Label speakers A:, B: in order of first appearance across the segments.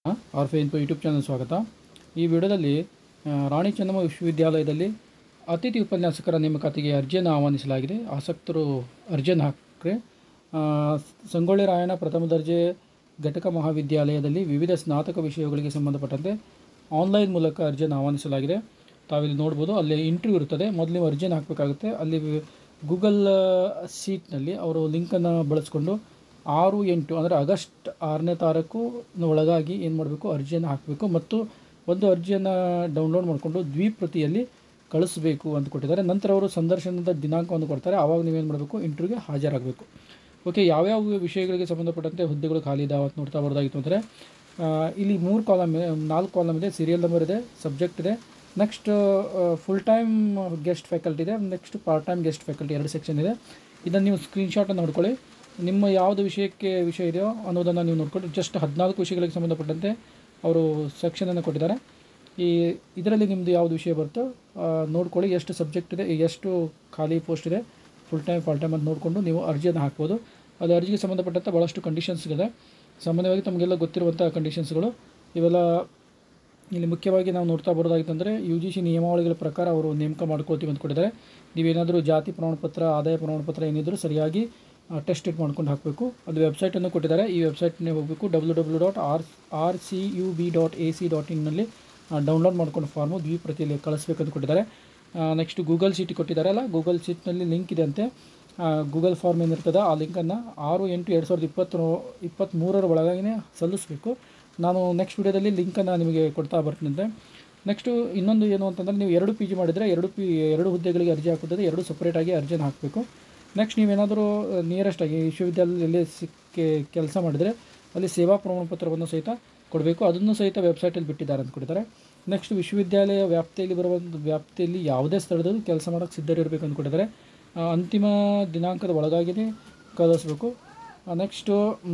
A: R ಫೆ info YouTube channel ಸ್ವಾಗತ ಈ ವಿಡಿಯೋದಲ್ಲಿ ಆ, ರಾಣಿ ಚೆನ್ನಮ್ಮ ವಿಶ್ವವಿದ್ಯಾಲಯದಲ್ಲಿ ಅತಿಥಿ ಉಪನ್ಯಾಸಕರ ನೇಮಕಾತಿಗೆ ಅರ್ಜಿಯನ್ನು ಆಹ್ವಾನಿಸಲಾಗಿದೆ ಆಸಕ್ತರು ಅರ್ಜಿಯನ್ನು ಹಾಕಿದ್ರೆ ಆ, ಸಂಗೊಳ್ಳಿ ರಾಯಣ್ಣ ಪ್ರಥಮ ದರ್ಜೆ ಘಟಕ ಮಹಾವಿದ್ಯಾಲಯದಲ್ಲಿ ವಿವಿಧ ಸ್ನಾತಕ ವಿಷಯಗಳಿಗೆ ಸಂಬಂಧಪಟ್ಟಂತೆ ಆನ್ಲೈನ್ ಮೂಲಕ ಅರ್ಜಿಯನ್ನು ಆಹ್ವಾನಿಸಲಾಗಿದೆ ತಾವಿಲ್ಲಿ ನೋಡ್ಬೋದು ಅಲ್ಲಿ ಇಂಟರ್ವ್ಯೂ ಇರುತ್ತದೆ ಮೊದಲು ನೀವು ಅರ್ಜಿಯನ್ನು ಹಾಕಬೇಕಾಗುತ್ತೆ ಅಲ್ಲಿ ಗೂಗಲ್ ಸೀಟ್ನಲ್ಲಿ ಅವರು ಲಿಂಕನ್ನು ಬಳಸ್ಕೊಂಡು ಆರು ಎಂಟು ಅಂದರೆ ಆಗಸ್ಟ್ ಆರನೇ ತಾರೀಕು ಒಳಗಾಗಿ ಏನು ಮಾಡಬೇಕು ಅರ್ಜಿಯನ್ನು ಹಾಕಬೇಕು ಮತ್ತು ಒಂದು ಅರ್ಜಿಯನ್ನು ಡೌನ್ಲೋಡ್ ಮಾಡಿಕೊಂಡು ದ್ವಿಪ್ರತಿಯಲ್ಲಿ ಕಳಿಸ್ಬೇಕು ಅಂತ ಕೊಟ್ಟಿದ್ದಾರೆ ನಂತರ ಅವರು ಸಂದರ್ಶನದ ದಿನಾಂಕವನ್ನು ಕೊಡ್ತಾರೆ ಆವಾಗ ನೀವೇನು ಮಾಡಬೇಕು ಇಂಟರ್ವ್ಯೂಗೆ ಹಾಜರಾಗಬೇಕು ಓಕೆ ಯಾವ್ಯಾವ ವಿಷಯಗಳಿಗೆ ಸಂಬಂಧಪಟ್ಟಂತೆ ಹುದ್ದೆಗಳು ಖಾಲಿ ಇದಾವೆ ಅಂತ ನೋಡ್ತಾ ಬರೋದಾಗಿತ್ತು ಅಂದರೆ ಇಲ್ಲಿ ಮೂರು ಕಾಲಮ್ ನಾಲ್ಕು ಕಾಲಮ್ ಇದೆ ಸೀರಿಯಲ್ ನಂಬರ್ ಇದೆ ಸಬ್ಜೆಕ್ಟ್ ಇದೆ next full time guest faculty ಇದೆ next part time guest faculty ಎರಡು ಸೆಕ್ಷನ್ ಇದೆ ಇದನ್ನು ನೀವು ಸ್ಕ್ರೀನ್ಶಾಟನ್ನು ನೋಡ್ಕೊಳ್ಳಿ ನಿಮ್ಮ ಯಾವುದು ವಿಷಯಕ್ಕೆ ವಿಷಯ ಇದೆಯೋ ಅನ್ನೋದನ್ನು ನೀವು ನೋಡ್ಕೊಂಡು ಜಸ್ಟ್ ಹದಿನಾಲ್ಕು ವಿಷಯಗಳಿಗೆ ಸಂಬಂಧಪಟ್ಟಂತೆ ಅವರು ಸೆಕ್ಷನನ್ನು ಕೊಟ್ಟಿದ್ದಾರೆ ಈ ಇದರಲ್ಲಿ ನಿಮ್ಮದು ಯಾವುದು ವಿಷಯ ಬರುತ್ತೋ ಆ, ನೋಡ್ಕೊಳ್ಳಿ ಎಷ್ಟು ಸಬ್ಜೆಕ್ಟ್ ಇದೆ ಎಷ್ಟು ಖಾಲಿ ಪೋಸ್ಟ್ ಇದೆ ಫುಲ್ ಟೈಮ್ ಫಾಲ್ ಟೈಮ್ ಅಂತ ನೋಡಿಕೊಂಡು ನೀವು ಅರ್ಜಿಯನ್ನು ಹಾಕ್ಬೋದು ಅದು ಅರ್ಜಿಗೆ ಸಂಬಂಧಪಟ್ಟಂತೆ ಭಾಳಷ್ಟು ಕಂಡೀಷನ್ಸ್ಗಳಿದೆ ಸಾಮಾನ್ಯವಾಗಿ ತಮಗೆಲ್ಲ ಗೊತ್ತಿರುವಂಥ ಕಂಡೀಷನ್ಸ್ಗಳು ಇವೆಲ್ಲ ಇಲ್ಲಿ ಮುಖ್ಯವಾಗಿ ನಾವು ನೋಡ್ತಾ ಬರೋದಾಗಿತ್ತಂದರೆ ಯು ಜಿ ಸಿ ನಿಯಮಾವಳಿಗಳ ಪ್ರಕಾರ ಅವರು ನೇಮಕ ಮಾಡ್ಕೋತೀವಿ ಅಂತ ಕೊಟ್ಟಿದ್ದಾರೆ ನೀವೇನಾದರೂ ಜಾತಿ ಪ್ರಮಾಣಪತ್ರ ಆದಾಯ ಪ್ರಮಾಣಪತ್ರ ಏನಿದ್ರು ಸರಿಯಾಗಿ ಟೆಸ್ಟ್ ಇಟ್ ಮಾಡ್ಕೊಂಡು ಹಾಕಬೇಕು ಅದು ವೆಬ್ಸೈಟನ್ನು ಕೊಟ್ಟಿದ್ದಾರೆ ಈ ವೆಬ್ಸೈಟ್ನೇ ಹೋಗಬೇಕು W W dot R R C U B dot A C dot ಇನ್ನಲ್ಲಿ ಡೌನ್ಲೋಡ್ ಮಾಡ್ಕೊಂಡು ಫಾರ್ಮು ದ್ವಿಪ್ರತಿಯಲ್ಲಿ ಕಳಿಸ್ಬೇಕಂತ ಕೊಟ್ಟಿದ್ದಾರೆ ನೆಕ್ಸ್ಟ್ ಗೂಗಲ್ ಸೀಟ್ ಕೊಟ್ಟಿದ್ದಾರಲ್ಲ ಗೂಗಲ್ ಸೀಟ್ನಲ್ಲಿ ಲಿಂಕ್ ಇದೆ ಅಂತೆ ಗೂಗಲ್ ಫಾರ್ಮ್ ಏನಿರ್ತದೆ ಆ ಲಿಂಕನ್ನು ಆರು ಎಂಟು ಎರಡು ಸಾವಿರದ ಇಪ್ಪತ್ತು ಇಪ್ಪತ್ತ್ಮೂರರ ಒಳಗಾಗಿನೇ ಸಲ್ಲಿಸಬೇಕು ನಾನು ನೆಕ್ಸ್ಟ್ ವಿಡಿಯೋದಲ್ಲಿ ಲಿಂಕನ್ನು ನಿಮಗೆ ಕೊಡ್ತಾ ಬರ್ತೀನಂತೆ ನೆಕ್ಸ್ಟು ಇನ್ನೊಂದು ಏನು ಅಂತಂದರೆ ನೀವು ಎರಡು ಪಿ ಜಿ ಮಾಡಿದರೆ ಎರಡು ಪಿ ಎರಡು ಹುದ್ದೆಗಳಿಗೆ ಅರ್ಜಿ ಹಾಕುತ್ತದೆ ಎರಡು ಸಪ್ರೇಟಾಗಿ ಅರ್ಜಿನ ಹಾಕಬೇಕು ನೆಕ್ಸ್ಟ್ ನೀವೇನಾದರೂ ನಿಯರೆಸ್ಟ್ ಆಗಿ ವಿಶ್ವವಿದ್ಯಾಲಯದಲ್ಲಿ ಸಿಕ್ಕಿ ಕೆಲಸ ಮಾಡಿದರೆ ಅಲ್ಲಿ ಸೇವಾ ಪ್ರಮಾಣಪತ್ರವನ್ನು ಸಹಿತ ಕೊಡಬೇಕು ಅದನ್ನು ಸಹಿತ ವೆಬ್ಸೈಟಲ್ಲಿ ಬಿಟ್ಟಿದ್ದಾರೆ ಅಂತ ಕೊಟ್ಟಿದ್ದಾರೆ ನೆಕ್ಸ್ಟ್ ವಿಶ್ವವಿದ್ಯಾಲಯ ವ್ಯಾಪ್ತಿಯಲ್ಲಿ ಬರುವ ಒಂದು ವ್ಯಾಪ್ತಿಯಲ್ಲಿ ಯಾವುದೇ ಸ್ಥಳದಲ್ಲಿ ಕೆಲಸ ಮಾಡೋಕ್ಕೆ ಸಿದ್ಧರಿರಬೇಕು ಅಂತ ಕೊಟ್ಟಿದ್ದಾರೆ ಆ, ಅಂತಿಮ ದಿನಾಂಕದ ಒಳಗಾಗಿಯೇ ಕಳಿಸ್ಬೇಕು ನೆಕ್ಸ್ಟು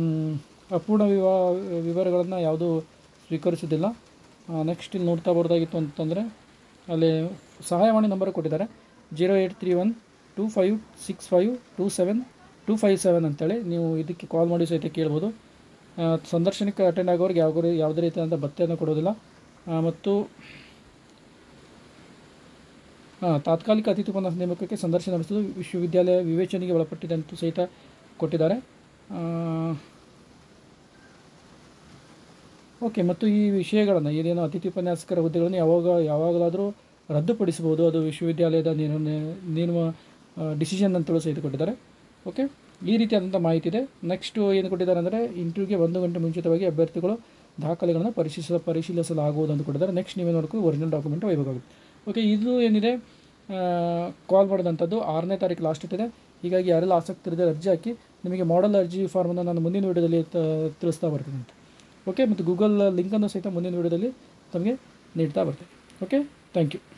A: ಅಪೂರ್ಣ ವಿವ ವಿವರಗಳನ್ನು ಯಾವುದೂ ಸ್ವೀಕರಿಸೋದಿಲ್ಲ ನೆಕ್ಸ್ಟ್ ಇಲ್ಲಿ ನೋಡ್ತಾ ಬರೋದಾಗಿತ್ತು ಅಂತಂದರೆ ಅಲ್ಲಿ ಸಹಾಯವಾಣಿ ನಂಬರ್ ಕೊಟ್ಟಿದ್ದಾರೆ zero eight three one two five six five two seven two five seven ಅಂತೇಳಿ ನೀವು ಇದಕ್ಕೆ ಕಾಲ್ ಮಾಡಿ ಸಹಿತ ಕೇಳ್ಬೋದು ಆ, ಸಂದರ್ಶನಕ್ಕೆ ಅಟೆಂಡ್ ಆಗೋರಿಗೆ ಯಾವ ಯಾವುದೇ ರೀತಿಯಾದಂಥ ಭತ್ಯೆಯನ್ನು ಕೊಡೋದಿಲ್ಲ ಆ, ಮತ್ತು ಆ, ತಾತ್ಕಾಲಿಕ ಅತಿಥಿ ಉಪನ್ಯಾಸ ನೇಮಕಕ್ಕೆ ಸಂದರ್ಶನ ನಡೆಸಲು ವಿಶ್ವವಿದ್ಯಾಲಯ ವಿವೇಚನೆಗೆ ಒಳಪಟ್ಟಿದೆ ಅಂತೂ ಸಹಿತ ಕೊಟ್ಟಿದ್ದಾರೆ ಆ, ಓಕೆ ಮತ್ತು ಈ ವಿಷಯಗಳನ್ನು ಏನೇನು ಅತಿಥಿ ಉಪನ್ಯಾಸಕರ ಹುದ್ದೆಗಳನ್ನು ಯಾವಾಗ ಯಾವಾಗಲಾದರೂ ರದ್ದುಪಡಿಸಬಹುದು ಅದು ವಿಶ್ವವಿದ್ಯಾಲಯದ ನಿರ್ಣಯ ನಿಯಮ ಡಿಸಿಷನ್ ಅಂತಲೂ ಸಹಿತ ಕೊಟ್ಟಿದ್ದಾರೆ ಓಕೆ ಈ ರೀತಿಯಾದಂಥ ಮಾಹಿತಿ ಇದೆ ನೆಕ್ಸ್ಟು ಏನು ಕೊಟ್ಟಿದ್ದಾರೆ ಅಂದರೆ ಇಂಟರ್ವ್ಯೂಗೆ ಒಂದು ಗಂಟೆ ಮುಂಚಿತವಾಗಿ ಅಭ್ಯರ್ಥಿಗಳು ದಾಖಲೆಗಳನ್ನು ಪರಿಶೀಲಿಸ ಪರಿಶೀಲಿಸಲಾಗುವುದು ಅಂತ ಕೊಟ್ಟಿದ್ದಾರೆ ನೆಕ್ಸ್ಟ್ ನೀವೇ ನೋಡ್ಕೊಂಡು ಒರಿಜಿನಲ್ ಡಾಕ್ಯುಮೆಂಟ್ ಒಯ್ಬೇಕಾಗುತ್ತೆ ಓಕೆ ಇದು ಏನಿದೆ ಕಾಲ್ ಮಾಡಿದಂಥದ್ದು ಆರನೇ ತಾರೀಕು ಲಾಸ್ಟ್ ಇದೆ ಹೀಗಾಗಿ ಯಾರೆಲ್ಲ ಆಸಕ್ತಿ ಇರದೆ ಅರ್ಜಿ ಹಾಕಿ ನಿಮಗೆ ಮಾಡೆಲ್ ಅರ್ಜಿ ಫಾರ್ಮನ್ನು ನಾನು ಮುಂದಿನ ವಿಡಿಯೋದಲ್ಲಿ ತ- ತಿಳಿಸ್ತಾ ಬರ್ತೀನಿ ಅಂತ ಓಕೆ ಮತ್ತು ಗೂಗಲ್ ಲಿಂಕನ್ನು ಸಹಿತ ಮುಂದಿನ ವಿಡಿಯೋದಲ್ಲಿ ತಮಗೆ ನೀಡ್ತಾ ಬರ್ತೀನಿ ಓಕೆ ಥ್ಯಾಂಕ್ ಯು